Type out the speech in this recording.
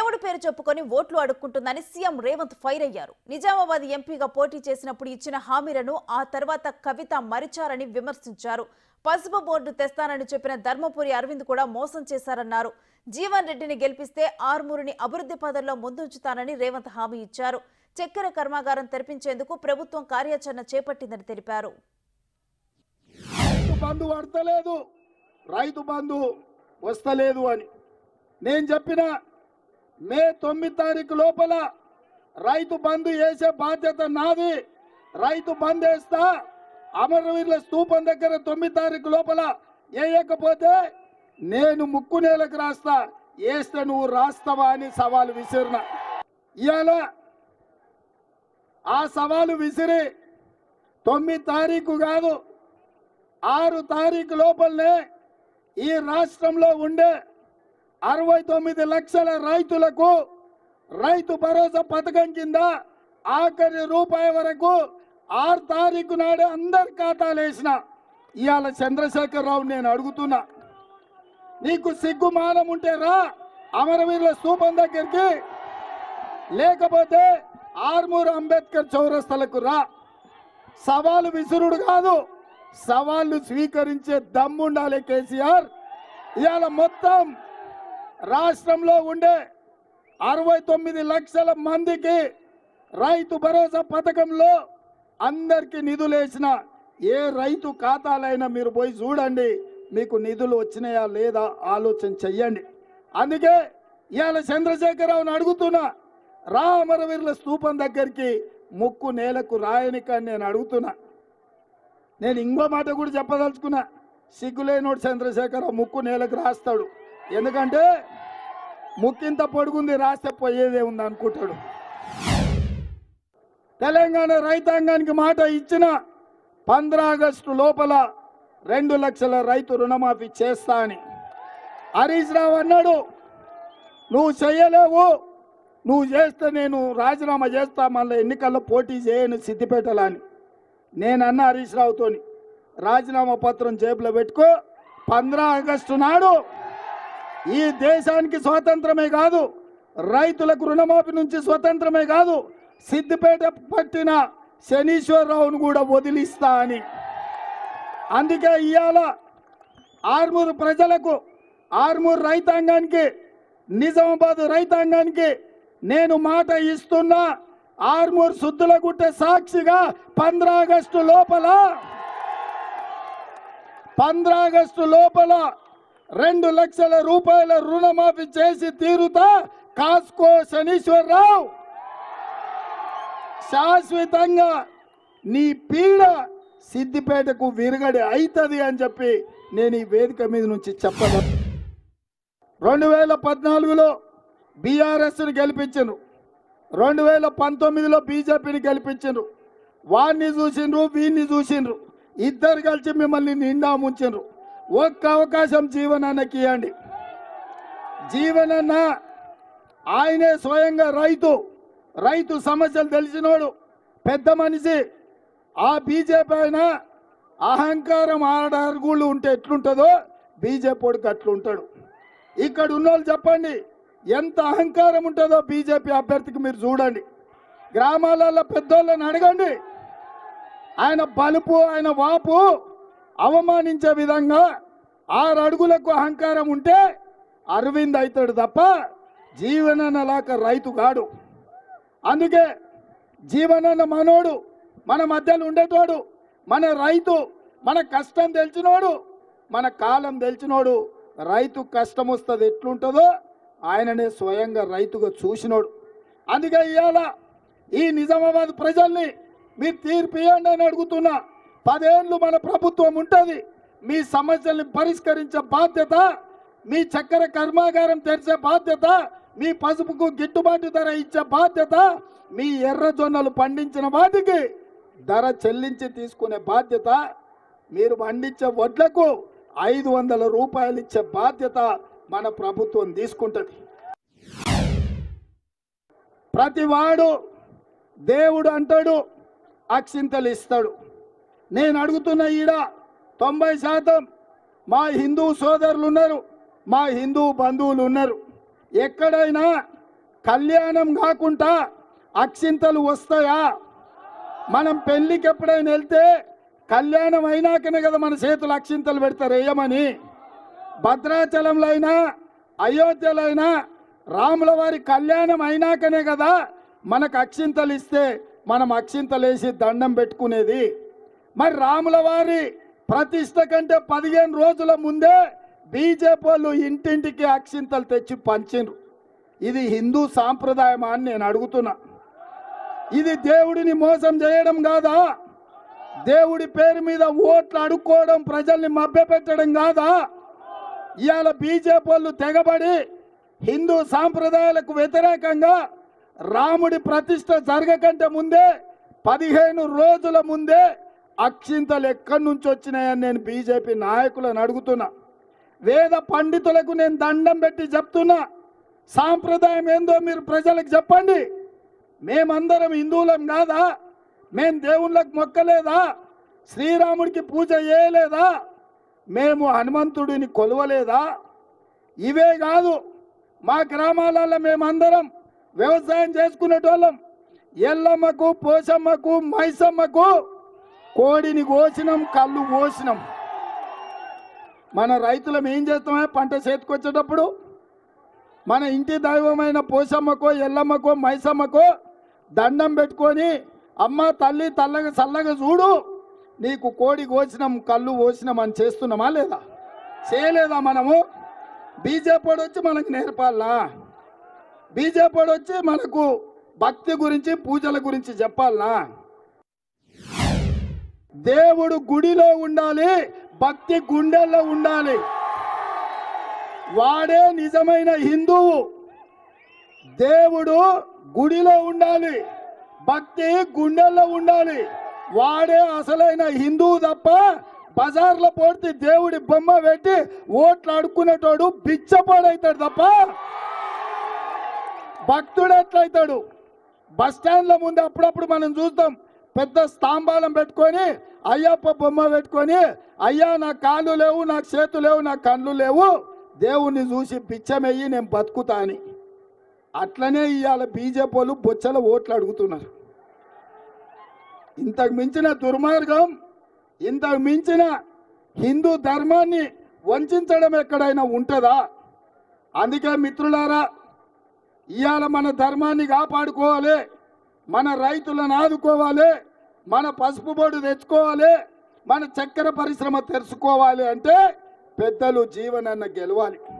దేవుడి పేరు చెప్పుకొని ఓట్లు అడుక్కుంటుందని సీఎం రేవంత్ ఫైర్ అయ్యారు నిజామాబాద్ ఎంపీగా పోటీ చేసినప్పుడు ఇచ్చిన హామీలను ఆ తర్వాత కవిత మరిచారని విమర్శించారు పసుపు బోర్డు తెస్తానని చెప్పిన ధర్మపురి అరవింద్ కూడా మోసం చేశారన్నారు జీవన్ రెడ్డిని గెలిపిస్తే ఆర్మూరుని అభివృద్ధి పదంలో ముందుంచుతానని రేవంత్ హామీ ఇచ్చారు చక్కెర కర్మాగారం తెరిపించేందుకు ప్రభుత్వం కార్యాచరణ చేపట్టిందని తెలిపారు రైతు బంధు పడతలేదు రైతు బంధు వస్తలేదు అని నేను చెప్పిన మే తొమ్మిది తారీఖు లోపల రైతు బంధు వేసే బాధ్యత నాది రైతు బంద్ వేస్తా అమరవీరుల స్తూపం దగ్గర తొమ్మిది తారీఖు లోపల వేయకపోతే నేను ముక్కు నేలకు రాస్తా వేస్తే నువ్వు రాస్తావా అని సవాలు విసిరిన ఇవాళ ఆ సవాలు విసిరి తొమ్మిది తారీఖు కాదు ఆరు తారీఖు లోపలనే ఈ రాష్ట్రంలో ఉండే అరవై తొమ్మిది లక్షల రైతులకు రైతు భరోసా పథకం కింద ఆఖరి రూపాయి వరకు ఆరు తారీఖు నాడే అందరి ఖాతాలు వేసిన ఇవాళ చంద్రశేఖరరావు నేను అడుగుతున్నా నీకు సిగ్గు మానం ఉంటే రా అమరవీరుల స్తూపం దగ్గరికి లేకపోతే ఆర్మూర్ అంబేద్కర్ చౌరస్తలకు రా సవాలు విసురుడు కాదు సవాళ్ళు స్వీకరించే దమ్ముండాలి కేసీఆర్ ఇవాళ మొత్తం రాష్ట్రంలో ఉండే అరవై తొమ్మిది లక్షల మందికి రైతు భరోసా పథకంలో అందరికి నిధులేసిన ఏ రైతు ఖాతాలైనా మీరు పోయి చూడండి మీకు నిధులు వచ్చినాయా లేదా ఆలోచన చెయ్యండి అందుకే ఇవాళ చంద్రశేఖరరావుని అడుగుతున్నా రా అమరవీరుల స్తూపం దగ్గరికి ముక్కు నేలకు రాయనికని నేను అడుగుతున్నా నేను ఇంకో మాట కూడా చెప్పదలుచుకున్నా సిగ్గులేనోడు చంద్రశేఖరరావు ముక్కు నేలకు రాస్తాడు ఎందుకంటే ముక్కింత పొడుగుంది రాస్తే పోయేదే ఉంది అనుకుంటాడు తెలంగాణ రైతాంగానికి మాట ఇచ్చిన పంద్ర ఆగస్టు లోపల రెండు లక్షల రైతు రుణమాఫీ చేస్తా అని హరీష్ రావు అన్నాడు నువ్వు చెయ్యలేవు నువ్వు చేస్తే నేను రాజీనామా చేస్తా మళ్ళీ ఎన్నికల్లో పోటీ చేయను సిద్దిపేటలో అని నేను అన్న హరీష్ రావుతోని రాజీనామా పత్రం జేబులో పెట్టుకో పంద్ర ఆగస్టు నాడు ఈ దేశానికి స్వాతంత్రమే కాదు రైతులకు రుణమాఫీ నుంచి స్వతంత్రమే కాదు సిద్దిపేట పట్టిన శనీశ్వరరావును కూడా వదిలిస్తా అని అందుకే ఇవాళ ఆర్మూరు ప్రజలకు ఆర్మూరు రైతాంగానికి నిజామాబాద్ రైతాంగానికి నేను మాట ఇస్తున్నా ఆర్మూరు శుద్ధులగుట్ట సాక్షిగా పంద్ర ఆగస్టు లోపల పంద్ర ఆగస్టు లోపల రెండు లక్షల రూపాయల రుణమాఫీ చేసి తీరుతా కాస్కో శనీశ్వరరావు శాశ్వతంగా నీ పీడ సిద్దిపేటకు విరగడి అవుతుంది అని చెప్పి నేను ఈ వేదిక మీద నుంచి చెప్పను రెండు వేల పద్నాలుగులో బీఆర్ఎస్ని గెలిపించను రెండు వేల పంతొమ్మిదిలో బీజేపీని గెలిపించను వాడిని చూసిండ్రు వీడిని చూసిండ్రు ఇద్దరు కలిసి మిమ్మల్ని నిండా ముంచిండ్రు ఒక్క అవకాశం జీవనాన్నకి ఇవ్వండి జీవనన్న ఆయనే స్వయంగా రైతు రైతు సమస్యలు తెలిసినోడు పెద్ద మనిషి ఆ బీజేపీ ఆయన అహంకారం ఆడరుగుళ్ళు ఉంటే ఎట్లుంటుందో బీజేపీ వాడికి అట్లుంటాడు ఇక్కడ ఉన్నోళ్ళు చెప్పండి ఎంత అహంకారం ఉంటుందో బీజేపీ అభ్యర్థికి మీరు చూడండి గ్రామాలలో పెద్దోళ్ళని అడగండి ఆయన బలుపు ఆయన వాపు అవమానించే విధంగా ఆరు అడుగులకు అహంకారం ఉంటే అరవింద్ అవుతాడు తప్ప జీవనన్నలాక రైతు కాడు అందుకే జీవనన్న మనోడు మన మధ్యలో ఉండేటోడు మన రైతు మన కష్టం తెలిసినోడు మన కాలం తెలిసినోడు రైతు కష్టం వస్తుంది ఎట్లుంటుందో ఆయననే స్వయంగా రైతుగా చూసినోడు అందుకే ఇవాళ ఈ నిజామాబాద్ ప్రజల్ని మీరు తీర్పు ఇవ్వండి అని అడుగుతున్నా పదేళ్ళు మన ప్రభుత్వం ఉంటుంది మీ సమస్యల్ని పరిష్కరించే బాధ్యత మీ చక్కెర కర్మాగారం తెరిచే బాధ్యత మీ పసుపుకు గిట్టుబాటు ధర ఇచ్చే బాధ్యత మీ ఎర్ర జొన్నలు పండించిన వాటికి ధర చెల్లించి తీసుకునే బాధ్యత మీరు పండించే వడ్లకు ఐదు వందల రూపాయలు ఇచ్చే బాధ్యత మన ప్రభుత్వం తీసుకుంటుంది ప్రతి వాడు దేవుడు అంటాడు అక్షింతలు ఇస్తాడు నేను అడుగుతున్న ఈడ తొంభై శాతం మా హిందూ సోదరులు ఉన్నారు మా హిందూ బంధువులు ఉన్నారు ఎక్కడైనా కళ్యాణం కాకుండా అక్షింతలు వస్తాయా మనం పెళ్లికి ఎప్పుడైనా వెళ్తే కళ్యాణం అయినాకనే కదా మన చేతులు అక్షింతలు పెడతారు వేయమని భద్రాచలంలో అయినా అయోధ్యలో అయినా రాముల వారి కళ్యాణం అయినాకనే కదా మనకు అక్షింతలు ఇస్తే మనం అక్షింతలు వేసి దండం పెట్టుకునేది మరి రాముల వారి ప్రతిష్ట కంటే పదిహేను రోజుల ముందే బీజేపీ వాళ్ళు ఇంటింటికి అక్షింతలు తెచ్చి పంచిండ్రు ఇది హిందూ సాంప్రదాయమా అని నేను అడుగుతున్నా ఇది దేవుడిని మోసం చేయడం కాదా దేవుడి పేరు మీద ఓట్లు అడుక్కోవడం ప్రజల్ని మభ్యపెట్టడం కాదా ఇవాళ బీజేపీ వాళ్ళు తెగబడి హిందూ సాంప్రదాయాలకు వ్యతిరేకంగా రాముడి ప్రతిష్ట జరగకంటే ముందే పదిహేను రోజుల ముందే అక్షింతలు ఎక్కడి నుంచి వచ్చినాయని నేను బీజేపీ నాయకులను అడుగుతున్నా వేద పండితులకు నేను దండం పెట్టి చెప్తున్నా సాంప్రదాయం ఏందో మీరు ప్రజలకు చెప్పండి మేమందరం హిందువులం కాదా మేం దేవుళ్ళకి మొక్కలేదా శ్రీరాముడికి పూజ చేయలేదా మేము హనుమంతుడిని కొలవలేదా ఇవే కాదు మా గ్రామాలలో మేమందరం వ్యవసాయం చేసుకునేటోళ్ళం ఎల్లమ్మకు పోసమ్మకు మైసమ్మకు కోడిని కోసినాం కళ్ళు కోసినాం మన రైతులం ఏం చేస్తామే పంట చేతికొచ్చేటప్పుడు మన ఇంటి దైవమైన పోసమ్మకో ఎల్లమ్మకో మైసమ్మకో దండం పెట్టుకొని అమ్మ తల్లి తల్లగా చల్లగా చూడు నీకు కోడి కోసినాం కళ్ళు కోసినాం అని చేస్తున్నామా లేదా చేయలేదా మనము బీజేపీ వాడు వచ్చి మనకు నేర్పాలా బీజేపీ వాడు వచ్చి మనకు భక్తి గురించి పూజల గురించి చెప్పాలనా దేవుడు గుడిలో ఉండాలి భక్తి గుండెల్లో ఉండాలి వాడే నిజమైన హిందువు దేవుడు గుడిలో ఉండాలి భక్తి గుండెల్లో ఉండాలి వాడే అసలైన హిందువు తప్ప బజార్లో పోడితే దేవుడి బొమ్మ పెట్టి ఓట్లు అడుక్కునేటోడు బిచ్చపాడైతాడు తప్ప భక్తుడు ఎట్లయితాడు బస్ స్టాండ్ల ముందు అప్పుడప్పుడు మనం చూస్తాం పెద్ద స్తంభాలం పెట్టుకొని అయ్యప్ప బొమ్మ పెట్టుకొని అయ్యా నా కాళ్ళు లేవు నాకు చేతులు లేవు నా కళ్ళు లేవు దేవుణ్ణి చూసి పిచ్చమెయ్యి నేను బతుకుతా అని అట్లనే ఇవాళ బీజేపీ వాళ్ళు బొచ్చల ఓట్లు అడుగుతున్నారు ఇంతకు మించిన దుర్మార్గం ఇంతకు మించిన హిందూ ధర్మాన్ని వంచడం ఎక్కడైనా ఉంటుందా అందుకే మిత్రులారా ఇవాళ మన ధర్మాన్ని కాపాడుకోవాలి మన రైతులను ఆదుకోవాలి మన పసుపు బోర్డు తెచ్చుకోవాలి మన చక్కెర పరిశ్రమ తెరుచుకోవాలి అంటే పెద్దలు జీవనన్న గెలవాలి